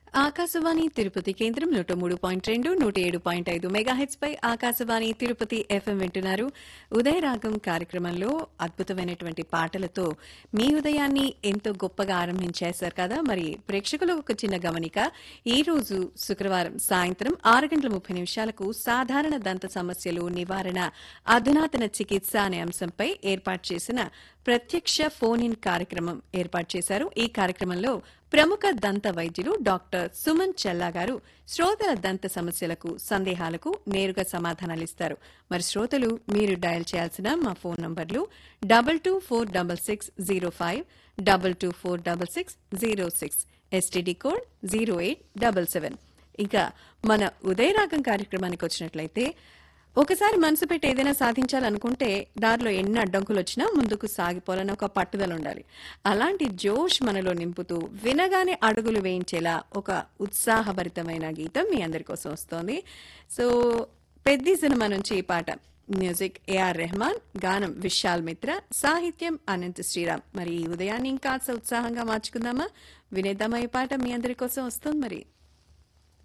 ఆకాశవాణి తిరుపతి కేంద్రం నూట మూడు పాయింట్ రెండు నూట ఏడు పాయింట్ ఐదు మెగాహెట్స్ పై ఆకాశవాణి తిరుపతి ఎఫ్ఎం వింటున్నారు ఉదయరాగం కార్యక్రమంలో అద్భుతమైనటువంటి పాటలతో మీ ఉదయాన్ని ఎంతో గొప్పగా ఆరంభించేశారు కదా మరి ప్రేక్షకులు ఒక చిన్న గమనిక ఈ రోజు శుక్రవారం సాయంత్రం ఆరు గంటల ముప్పై నిమిషాలకు సాధారణ దంత సమస్యలు నివారణ అధునాతన చికిత్స అనే అంశంపై ఏర్పాటు చేసిన ప్రత్యక్ష ఫోన్ ఇన్ కార్యక్రమం ఏర్పాటు చేశారు ఈ కార్యక్రమంలో ప్రముఖ దంత వైద్యులు డాక్టర్ సుమన్ చెల్లా గారు శ్రోతల దంత సమస్యలకు సందేహాలకు నేరుగా సమాధానాలిస్తారు మరి శ్రోతలు మీరు డయల్ చేయాల్సిన మా ఫోన్ నంబర్లు double two four double six zero five double two four double six zero six STD code zero eight double seven ఇంకా మన ఉదయరాగం కార్యక్రమానికి వచ్చినట్లయితే ఒకసారి మనసు పెట్టి ఏదైనా సాధించాలనుకుంటే దారిలో ఎన్ని అడ్డంకులు వచ్చినా ముందుకు సాగిపోవాలని ఒక పట్టుదల ఉండాలి అలాంటి జోష్ మనలో నింపుతూ వినగానే అడుగులు వేయించేలా ఒక ఉత్సాహభరితమైన గీతం మీ అందరి కోసం వస్తోంది సో పెద్ది సినిమా నుంచి ఈ పాట మ్యూజిక్ ఏఆర్ రెహమాన్ గానం విశాల్ మిత్ర సాహిత్యం అనంత శ్రీరామ్ మరి ఈ ఉదయాన్ని ఇంకా ఉత్సాహంగా మార్చుకుందామా వినేద్దామా ఈ పాట మీ అందరి కోసం వస్తుంది మరి